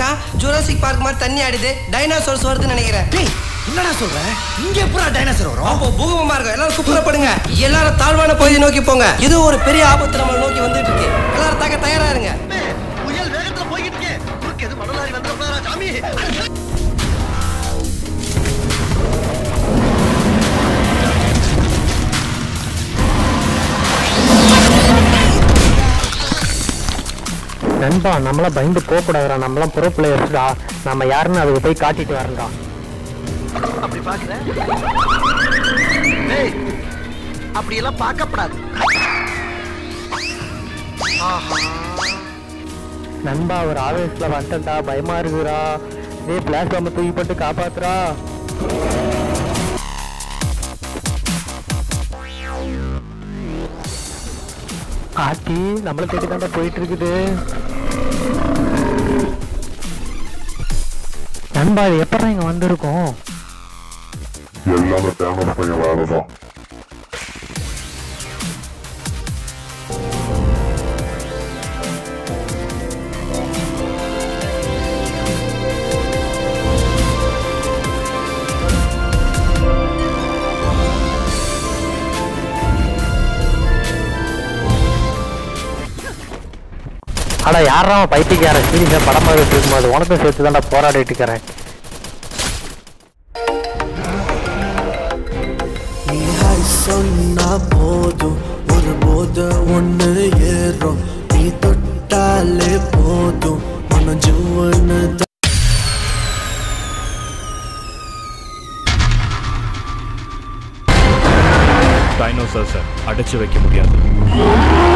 மச்சான் Jurassic park மாதிரி தண்ணி ஆடுது டைனோசர்ஸ் வருதுன்னு நினைக்கிறேன் டேய் என்னடா சொல்ற இங்க எப்படா டைனோசர் வரும் அப்போ பூகம்பமா இருக்கும் எல்லாரும் குப்புறப்படுங்க எல்லாரும் தாழ்வான பகுதி நோக்கி போங்க இது ஒரு பெரிய ஆபத்து நம்மளை நோக்கி வந்துட்டு இருக்கு எல்லாரும் தாக்க தயாரா இருங்க புயல் வேகத்துல போய்கிட்டு இருக்கேன் குறுக்கு எது மணலாரி வந்துடா சாமி நண்பா நம்மளாம் பயந்து போகக்கூடாதுடா நம்மளாம் ப்ரோ பிளேயர்ஸ்டா நம்ம யாருன்னு அதுக்கு போய் காட்டிட்டு வரேன்டா அப்படி பாக்குற டேய் அப்படி எல்லாம் பார்க்கப்படாது ஆஹா நண்பா ஒரு ஆவேசத்தில் வந்துட்டா பயமா இருக்குடா டேய் பிளாஸ் நம்ம தூக்கி போட்டு காப்பாத்துறா ஆத்தி நம்மளை தேடி தாண்டா போயிட்டு இருக்குது நண்பா இது எப்படா இங்க வந்திருக்கோம் எல்லாமே தேனோஸ் பையன் வேலைதான் அட யாரா பைத்தியக்காரன் சீரியஸா படம் பார்த்துட்டு இருக்கும்போது உனக்கும் சேர்த்து தான்டா போராடிட்டு இருக்கிறேன் நீ ஹாய் சொன்னா போதும் ஒரு போத ஒண்ணு ஏறும் நீ தொட்டாலே போதும் மனம் ஜுவன்னு டைனோசர்ஸை அடைச்சு வைக்க முடியாது